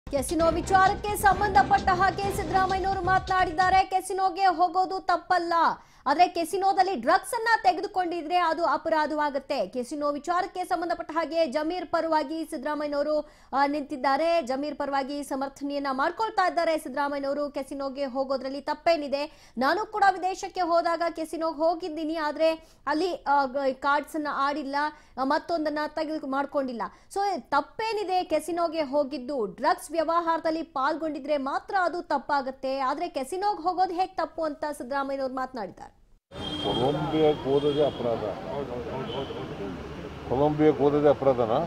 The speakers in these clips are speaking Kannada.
ಕೆಸಿನೋ ವಿಚಾರಕ್ಕೆ ಸಂಬಂಧಪಟ್ಟ ಹಾಗೆ ಸಿದ್ದರಾಮಯ್ಯನವರು ಮಾತನಾಡಿದ್ದಾರೆ ಕೆಸಿನೋಗೆ ಹೋಗೋದು ತಪ್ಪಲ್ಲ ಆದ್ರೆ ಕೆಸಿನೋದಲ್ಲಿ ಡ್ರಗ್ಸ್ ಅನ್ನ ತೆಗೆದುಕೊಂಡಿದ್ರೆ ಅದು ಅಪರಾಧವಾಗುತ್ತೆ ಕೆಸಿನೋ ವಿಚಾರಕ್ಕೆ ಸಂಬಂಧಪಟ್ಟ ಹಾಗೆ ಜಮೀರ್ ಪರವಾಗಿ ಸಿದ್ದರಾಮಯ್ಯನವರು ಆ, ನಿಂತಿದ್ದಾರೆ ಜಮೀರ್ ಪರವಾಗಿ ಸಮರ್ಥನೆಯನ್ನ ಮಾಡ್ಕೊಳ್ತಾ ಇದ್ದಾರೆ ಸಿದ್ದರಾಮಯ್ಯನವರು ಕೆಸಿನೋಗೆ ಹೋಗೋದ್ರಲ್ಲಿ ತಪ್ಪೇನಿದೆ ನಾನು ಕೂಡ ವಿದೇಶಕ್ಕೆ ಹೋದಾಗ ಕೆಸಿನೋಗೆ ಹೋಗಿದ್ದೀನಿ ಆದ್ರೆ ಅಲ್ಲಿ ಕಾರ್ಡ್ಸ್ ಅನ್ನ ಆಡಿಲ್ಲ ಆ, ಮತ್ತೊಂದನ್ನ ತೆಗೆದು ಮಾಡ್ಕೊಂಡಿಲ್ಲ ಸೊ ತಪ್ಪೇನಿದೆ ಕೆಸಿನೋಗೆ ಹೋಗಿದ್ದು ಡ್ರಗ್ಸ್ ವ್ಯವಹಾರದಲ್ಲಿ ಪಾಲ್ಗೊಂಡಿದ್ರೆ ಮಾತ್ರ ಅದು ತಪ್ಪಾಗುತ್ತೆ ಆದ್ರೆ ಕೆಸಿನೋಗೆ ಹೋಗೋದು ಹೇಗೆ ತಪ್ಪು ಅಂತ ಸಿದ್ದರಾಮಯ್ಯನವರು ಮಾತನಾಡಿದ್ದಾರೆ ಕೊಲಂಬಿಯಾಕ್ಕೆ ಹೋದದೇ ಅಪರಾಧ ಕೊಲಂಬಿಯಾಕ್ಕೆ ಹೋದದೇ ಅಪರಾಧನಾ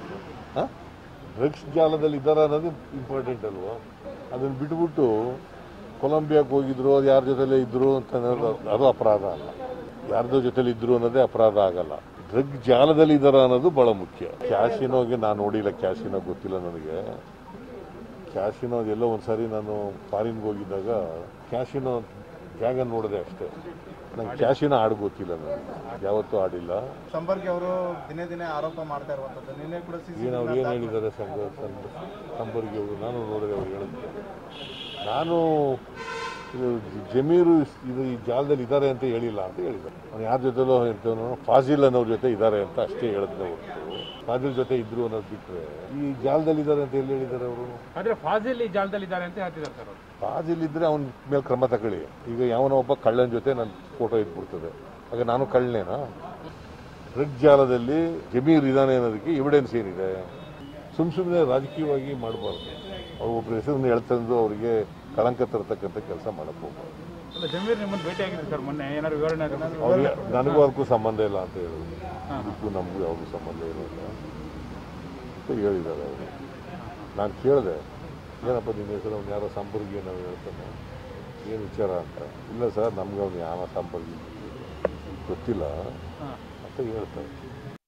ಡ್ರಗ್ಸ್ ಜಾಲದಲ್ಲಿ ಇದ್ದಾರ ಅನ್ನೋದು ಇಂಪಾರ್ಟೆಂಟ್ ಅಲ್ವಾ ಅದನ್ನು ಬಿಟ್ಬಿಟ್ಟು ಕೊಲಂಬಿಯಾಕ್ಕೆ ಹೋಗಿದ್ರು ಅದು ಯಾರ ಜೊತೆಲೇ ಇದ್ರು ಅಂತ ಅನ್ನೋದು ಅದು ಅಪರಾಧ ಅಲ್ಲ ಯಾರ್ದೋ ಜೊತೆಲಿ ಇದ್ರು ಅನ್ನೋದೇ ಅಪರಾಧ ಆಗಲ್ಲ ಡ್ರಗ್ ಜಾಲದಲ್ಲಿ ಇದ್ದಾರ ಅನ್ನೋದು ಬಹಳ ಮುಖ್ಯ ಕ್ಯಾಸಿನೋಗೆ ನಾನು ನೋಡಿಲ್ಲ ಕ್ಯಾಸಿನೋ ಗೊತ್ತಿಲ್ಲ ನನಗೆ ಕ್ಯಾಸಿನೋ ಎಲ್ಲೋ ಒಂದ್ಸಾರಿ ನಾನು ಫಾರಿನ್ಗೆ ಹೋಗಿದ್ದಾಗ ಕ್ಯಾಸಿನೋ ಜಾಗ ನೋಡಿದೆ ಅಷ್ಟೇ ನಂಗೆ ಕ್ಯಾಸಿನೋ ಆಡ್ ಗೊತ್ತಿಲ್ಲ ನನಗೆ ಯಾವತ್ತೂ ಆಡಿಲ್ಲ ಸಂಪರ್ಕಿ ಅವರು ದಿನೇ ದಿನೇ ಆರೋಪ ಮಾಡ್ತಾ ಇರುವಂತದ್ದು ನಿನ್ನೆ ಕೂಡ ಸಿಸಿ ಏನು ಅವ್ರು ಏನು ಹೇಳಿದ್ದಾರೆ ಸಂಘ ಸಂಪರ್ಗಿ ಅವರು ನಾನು ನೋಡಿದೆ ಅವ್ರು ಹೇಳಿದ್ರು ನಾನು ಇದು ಜಮೀರು ಇದು ಈ ಜಾಲದಲ್ಲಿ ಇದ್ದಾರೆ ಅಂತ ಹೇಳಿಲ್ಲ ಅಂತ ಹೇಳಿದ್ದಾರೆ ಅವ್ನು ಯಾರ ಜೊತೆಲೋ ಇರ್ತವನು ಫಾಜಿಲ್ ಅನ್ನೋರ ಜೊತೆ ಇದ್ದಾರೆ ಅಂತ ಅಷ್ಟೇ ಹೇಳಿದ್ರೆ ಹೊರತು ಫಾಜಿಲ್ ಜೊತೆ ಇದ್ರು ಅನ್ನೋದು ಬಿಟ್ಟರೆ ಈ ಜಾಲದಲ್ಲಿ ಇದ್ದಾರೆ ಅಂತ ಎಲ್ಲಿ ಹೇಳಿದ್ದಾರೆ ಅವರು ಆದ್ರೆ ಫಾಜಿಲ್ ಈ ಜಾಲದಲ್ಲಿದ್ದಾರೆ ಅಂತ ಹೇಳ್ತಿದ್ದಾರೆ ಸರ್ ಅವರು ಫಾಜಿಲ್ ಇದ್ರೆ ಅವನ ಮೇಲೆ ಕ್ರಮ ತಗೊಳ್ಳಿ ಈಗ ಯಾವನೋ ಒಬ್ಬ ಕಳ್ಳನ ಜೊತೆ ನನ್ನ ಫೋಟೋ ಇದ್ಬಿಡ್ತದೆ ಆಗ ನಾನು ಕಳ್ಳನೇನಾ ಡ್ರಗ್ ಜಾಲದಲ್ಲಿ ಜಮೀರ್ ಇದ್ದಾನೆ ಅನ್ನೋದಕ್ಕೆ ಎವಿಡೆನ್ಸ್ ಏನಿದೆ ಸುಮ್ ಸುಮ್ಮನೆ ರಾಜಕೀಯವಾಗಿ ಮಾಡಬಾರ್ದು ಅವ್ರು ಒಬ್ಬರ ಹೆಸರನ್ನ ಹೇಳ್ತಂದು ಅವರಿಗೆ ಕಳಂಕ ತರತಕ್ಕಂಥ ಕೆಲಸ ಮಾಡಕ್ಕೆ ಹೋಗ್ಬಾರ್ದು ಅಲ್ಲ ಜಮೀರ್ ನಿಮ್ಮನ್ನು ಭೇಟಿ ಆಗಿದ್ರು ಸರ್ ಮೊನ್ನೆ ಏನಾದ್ರು ವಿವರಣೆ ಅವ್ರಿಗೆ ನನಗೂ ಅದಕ್ಕೂ ಸಂಬಂಧ ಇಲ್ಲ ಅಂತ ಹೇಳಿದ್ರು ಇದಕ್ಕೂ ನಮಗೂ ಯಾವ್ದು ಸಂಬಂಧ ಇರೋಲ್ಲ ಅಂತ ಹೇಳಿದ್ದಾರೆ ಅವರು ನಾನು ಕೇಳಿದೆ ಏನಪ್ಪ ನಿನ್ನ ಹೆಸರು ಅವ್ನು ಯಾರೋ ಸಂಪರ್ಗಿ ಏನೋ ಹೇಳ್ತಾನೆ ಏನು ವಿಚಾರ ಅಂತ ಇಲ್ಲ ಸರ್ ನಮ್ಗೆ ಅವ್ನು ಯಾವ ಸಂಪರ್ಗಿ ಗೊತ್ತಿಲ್ಲ ಅಂತ ಹೇಳ್ತಾರೆ